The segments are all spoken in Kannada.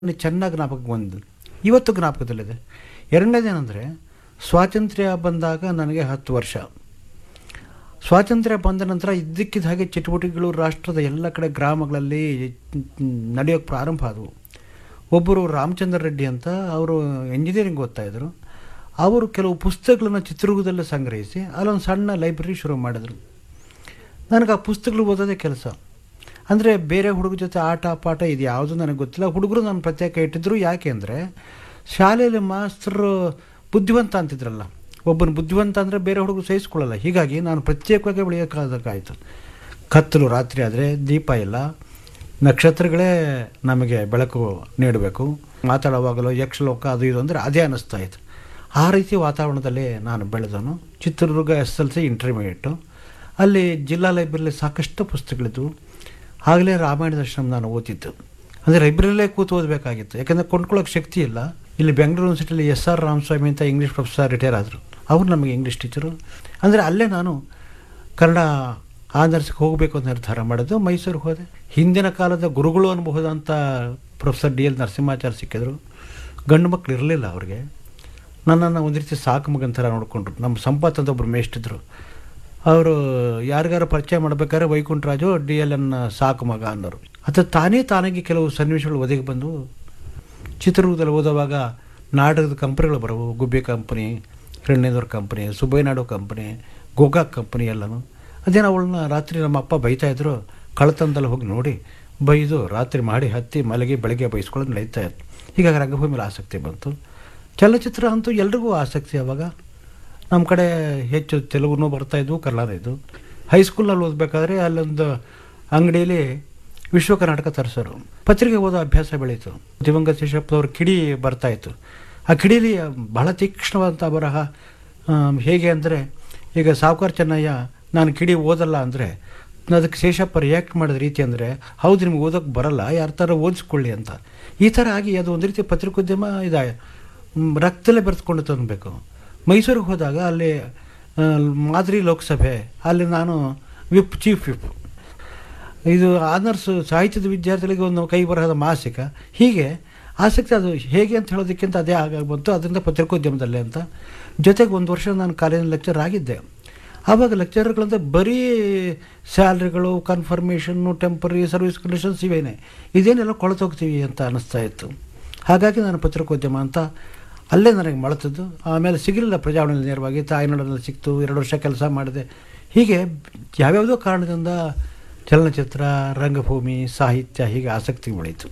ನನಗೆ ಚೆನ್ನಾಗಿ ಜ್ಞಾಪಕ ಬಂದು ಇವತ್ತು ಜ್ಞಾಪಕದಲ್ಲಿದೆ ಎರಡನೇದೇನೆಂದರೆ ಸ್ವಾತಂತ್ರ್ಯ ಬಂದಾಗ ನನಗೆ ಹತ್ತು ವರ್ಷ ಸ್ವಾತಂತ್ರ್ಯ ಬಂದ ನಂತರ ಇದ್ದಕ್ಕಿದ್ದ ಹಾಗೆ ಚಟುವಟಿಕೆಗಳು ರಾಷ್ಟ್ರದ ಎಲ್ಲ ಕಡೆ ಗ್ರಾಮಗಳಲ್ಲಿ ನಡೆಯೋಕ್ಕೆ ಪ್ರಾರಂಭ ಆದವು ಒಬ್ಬರು ರಾಮಚಂದ್ರ ರೆಡ್ಡಿ ಅಂತ ಅವರು ಇಂಜಿನಿಯರಿಂಗ್ ಓದ್ತಾ ಇದ್ರು ಅವರು ಕೆಲವು ಪುಸ್ತಕಗಳನ್ನು ಚಿತ್ರದುರ್ಗದಲ್ಲೇ ಸಂಗ್ರಹಿಸಿ ಅಲ್ಲೊಂದು ಸಣ್ಣ ಲೈಬ್ರರಿ ಶುರು ಮಾಡಿದ್ರು ನನಗೆ ಆ ಪುಸ್ತಕಗಳು ಓದೋದೇ ಕೆಲಸ ಅಂದರೆ ಬೇರೆ ಹುಡುಗರ ಜೊತೆ ಆಟ ಪಾಠ ಇದು ಯಾವುದು ನನಗೆ ಗೊತ್ತಿಲ್ಲ ಹುಡುಗರು ನಾನು ಪ್ರತ್ಯೇಕ ಇಟ್ಟಿದ್ರು ಯಾಕೆ ಅಂದರೆ ಶಾಲೆಯಲ್ಲಿ ಮಾಸ್ತರು ಬುದ್ಧಿವಂತ ಅಂತಿದ್ರಲ್ಲ ಒಬ್ಬನ ಬುದ್ಧಿವಂತ ಅಂದರೆ ಬೇರೆ ಹುಡುಗರು ಸಹಿಸ್ಕೊಳ್ಳಲ್ಲ ಹೀಗಾಗಿ ನಾನು ಪ್ರತ್ಯೇಕವಾಗಿ ಬೆಳೆಯೋಕ್ಕಾಗಬೇಕಾಯ್ತು ಕತ್ತಲು ರಾತ್ರಿ ಆದರೆ ದೀಪ ಇಲ್ಲ ನಕ್ಷತ್ರಗಳೇ ನಮಗೆ ಬೆಳಕು ನೀಡಬೇಕು ಮಾತಾಡುವಾಗಲೂ ಯಕ್ಷಲೋಕ ಅದು ಇದು ಅಂದರೆ ಅದೇ ಅನ್ನಿಸ್ತಾ ಇತ್ತು ಆ ರೀತಿ ವಾತಾವರಣದಲ್ಲಿ ನಾನು ಬೆಳೆದನು Chitradurga S L C intermediate ಅಲ್ಲಿ ಜಿಲ್ಲಾ ಲೈಬ್ರರಿಲಿ ಸಾಕಷ್ಟು ಪುಸ್ತಕಗಳಿದ್ವು ಆಗಲೇ ರಾಮಾಯಣ ದರ್ಶನ ನಾನು ಓದಿದ್ದು ಅಂದರೆ ಲೈಬ್ರರಿಲೇ ಕೂತು ಓದಬೇಕಾಗಿತ್ತು ಯಾಕಂದರೆ ಕೊಂಡ್ಕೊಳ್ಳೋಕೆ ಶಕ್ತಿ ಇಲ್ಲ ಇಲ್ಲಿ ಬೆಂಗಳೂರು ಯೂನಿವರ್ಸಿಟಿಯಲ್ಲಿ ಎಸ್ ಆರ್ ರಾಮಸ್ವಾಮಿ ಅಂತ ಇಂಗ್ಲೀಷ್ ಪ್ರೊಫೆಸರ್ ರಿಟೈರ್ ಆದರು ಅವರು ನಮಗೆ ಇಂಗ್ಲೀಷ್ ಟೀಚರು ಅಂದರೆ ಅಲ್ಲೇ ನಾನು ಕನ್ನಡ ಆನರ್ಸ್ಗೆ ಹೋಗಬೇಕು ಅಂತ ನಿರ್ಧಾರ ಮಾಡಿದ್ದು ಮೈಸೂರಿಗೆ ಹೋದೆ ಹಿಂದಿನ ಕಾಲದ ಗುರುಗಳು ಅನ್ಬಹುದಂತ ಪ್ರೊಫೆಸರ್ ಡಿ ಎಲ್ ನರಸಿಂಹಾಚಾರ್ಯ ಸಿಕ್ಕಿದ್ರು ಗಂಡು ಮಕ್ಕಳು ಇರಲಿಲ್ಲ ಅವ್ರಿಗೆ ನನ್ನನ್ನು ಒಂದು ರೀತಿ ಸಾಕು ಮಗನ ಥರ ನೋಡಿಕೊಂಡ್ರು ನಮ್ಮ ಸಂಪತ್ ಅಂತ ಒಬ್ಬರು ಮೇಷ್ಟಿದ್ರು ಅವರು ಯಾರಿಗಾರು ಪರಿಚಯ ಮಾಡ್ಬೇಕಾದ್ರೆ ವೈಕುಂಠರಾಜು ಡಿ ಎಲ್ ಎನ್ ಸಾಕು ಮಗ ಅನ್ನೋರು ಅದು ತಾನೇ ತಾನಾಗಿ ಕೆಲವು ಸನ್ನಿವೇಶಗಳು ಒದಗಿ ಬಂದು ಚಿತ್ರದುರ್ಗದಲ್ಲಿ ಓದುವಾಗ ನಾಟಕದ ಕಂಪ್ನಿಗಳು ಬರವು ಗುಬ್ಬಿ ಕಂಪ್ನಿ ಹಿರಣ್ಯದವ್ರ company Subbayya Naidu company Gokak company ಎಲ್ಲನೂ ಅದೇನೋ ಅವಳನ್ನ ರಾತ್ರಿ ನಮ್ಮ ಅಪ್ಪ ಬೈತಾ ಇದ್ರು ಕಳ್ತನದಲ್ಲಿ ಹೋಗಿ ನೋಡಿ ಬೈದು ರಾತ್ರಿ ಮಾಡಿ ಹತ್ತಿ ಮಲಗಿ ಬೆಳಗ್ಗೆ ಬೈಸ್ಕೊಳ್ಳೋದು ನಡೀತಾ ಇತ್ತು ಹೀಗಾಗಿ ರಂಗಭೂಮಿಲಿ ಆಸಕ್ತಿ ಬಂತು ಚಲನಚಿತ್ರ ಅಂತೂ ಎಲ್ರಿಗೂ ಆಸಕ್ತಿ ಅವಾಗ ನಮ್ಮ ಕಡೆ ಹೆಚ್ಚು ತೆಲುಗುನೂ ಬರ್ತಾಯಿದ್ವು ಕನ್ನಡ ಇದ್ದು ಹೈಸ್ಕೂಲ್ನಲ್ಲಿ ಓದಬೇಕಾದ್ರೆ ಅಲ್ಲೊಂದು ಅಂಗಡಿಯಲ್ಲಿ ವಿಶ್ವ ಕರ್ನಾಟಕ ತರಿಸೋರು ಪತ್ರಿಕೆ ಓದೋ ಅಭ್ಯಾಸ ಬೆಳೀತು ದಿವಂಗತ ಶೇಷಪ್ಪನವ್ರ ಕಿಡಿ ಬರ್ತಾಯಿತ್ತು ಆ ಕಿಡೀಲಿ ಬಹಳ ತೀಕ್ಷ್ಣವಾದಂಥ ಬರಹ ಹೇಗೆ ಅಂದರೆ ಈಗ ಸಾವುಕಾರ ಚೆನ್ನಯ್ಯ ನಾನು ಕಿಡಿ ಓದಲ್ಲ ಅಂದರೆ ಅದಕ್ಕೆ ಶೇಷಪ್ಪ ರಿಯಾಕ್ಟ್ ಮಾಡಿದ ರೀತಿ ಅಂದರೆ ಹೌದು ನಿಮ್ಗೆ ಓದೋಕ್ಕೆ ಬರಲ್ಲ ಯಾರ ಥರ ಓದಿಸ್ಕೊಳ್ಳಿ ಅಂತ ಈ ಥರ ಆಗಿ ಅದು ಒಂದು ರೀತಿ ಪತ್ರಿಕೋದ್ಯಮ ಇದೆ ರಕ್ತದಲ್ಲೇ ಬೆರೆಸ್ಕೊಂಡು ತಂದಬೇಕು ಮೈಸೂರಿಗೆ ಹೋದಾಗ ಅಲ್ಲಿ ಮಾದರಿ ಲೋಕಸಭೆ ಅಲ್ಲಿ ನಾನು ವಿಪ್ ಚೀಫ್ ವಿಪ್ ಇದು ಆನರ್ಸ್ ಸಾಹಿತ್ಯದ ವಿದ್ಯಾರ್ಥಿಗಳಿಗೆ ಒಂದು ಕೈ ಬರಹದ ಮಾಸಿಕ ಹೀಗೆ ಆಸಕ್ತಿ ಅದು ಹೇಗೆ ಅಂತ ಹೇಳೋದಕ್ಕಿಂತ ಅದೇ ಆಗಾಗ ಬಂತು ಅದರಿಂದ ಪತ್ರಿಕೋದ್ಯಮದಲ್ಲೇ ಅಂತ ಜೊತೆಗೆ ಒಂದು ವರ್ಷ ನಾನು ಕಾಲೇಜಿನ ಲೆಕ್ಚರ್ ಆಗಿದ್ದೆ ಆವಾಗ ಲೆಕ್ಚರ್ಗಳಂತ ಬರೀ ಸ್ಯಾಲ್ರಿಗಳು ಕನ್ಫರ್ಮೇಷನ್ನು ಟೆಂಪರರಿ ಸರ್ವಿಸ್ ಕಂಡೀಷನ್ಸ್ ಇವೇನೆ ಇದೇನೆಲ್ಲ ಕೊಳತೋಗ್ತೀವಿ ಅಂತ ಅನ್ನಿಸ್ತಾ ಇತ್ತು ಹಾಗಾಗಿ ನಾನು ಪತ್ರಿಕೋದ್ಯಮ ಅಂತ ಅಲ್ಲೇ ನನಗೆ ಮಳತದ್ದು ಆಮೇಲೆ ಸಿಗಲಿಲ್ಲ ಪ್ರಜಾವಣೆಯಲ್ಲಿ ನೇರವಾಗಿ ತಾಯ್ನಾಡಲ್ಲಿ ಸಿಕ್ತು ಎರಡು ವರ್ಷ ಕೆಲಸ ಮಾಡಿದೆ ಹೀಗೆ ಯಾವ್ಯಾವುದೋ ಕಾರಣದಿಂದ ಚಲನಚಿತ್ರ ರಂಗಭೂಮಿ ಸಾಹಿತ್ಯ ಹೀಗೆ ಆಸಕ್ತಿ ಬೆಳೀತು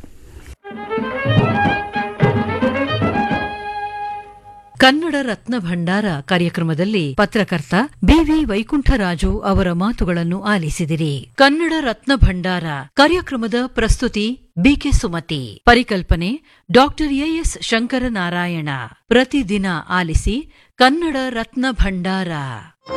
ಕನ್ನಡ ರತ್ನ ಭಂಡಾರ ಕಾರ್ಯಕ್ರಮದಲ್ಲಿ ಪತ್ರಕರ್ತ ಬಿವಿ ವೈಕುಂಠರಾಜು ಅವರ ಮಾತುಗಳನ್ನು ಆಲಿಸಿದಿರಿ ಕನ್ನಡ ರತ್ನ ಭಂಡಾರ ಕಾರ್ಯಕ್ರಮದ ಪ್ರಸ್ತುತಿ ಬಿಕೆ ಸುಮತಿ ಪರಿಕಲ್ಪನೆ ಡಾಕ್ಟರ್ ಎಎಸ್ ಶಂಕರನಾರಾಯಣ ಪ್ರತಿದಿನ ಆಲಿಸಿ ಕನ್ನಡ ರತ್ನ ಭಂಡಾರ